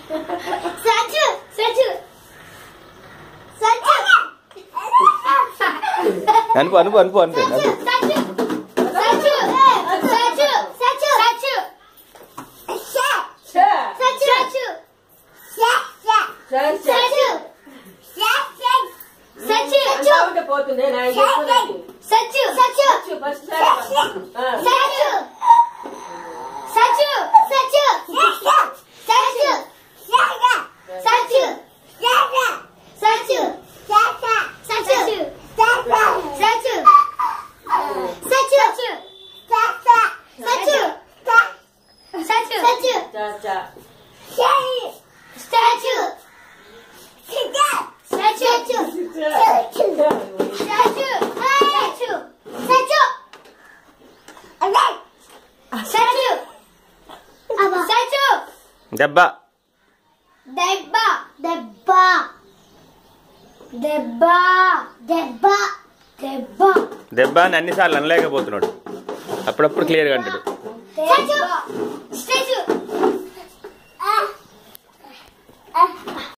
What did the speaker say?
సచ్చు సచ్చు సచ్చు అనుపు అనుపు అనుపు అనుపు అనుపు సచ్చు సచ్చు సచ్చు సచ్చు చ సచ్చు సచ్చు చ చ సచ్చు సచ్చు ఉంటే పోతుంది నా చెప్పుకోలేదు సచ్చు సచ్చు ఫస్ట్ సచ్చు సచ్చు సచ్చు సచ్చు సచ్చు సచ్చు సచ్చు సచ్చు సచ్చు సచ్చు సచ్చు సచ్చు చ చ Statue. Statue. Statue. Statue. Statue. Statue. Statue. దెబ్బ దెబ్బ దెబ్బ దెబ్బ దెబ్బ దెబ్బ దెబ్బ అని అన్నిసార్లు అనలేకపోతున్నాడు అప్పుడప్పుడు క్లియర్గా అంటాడు Statue.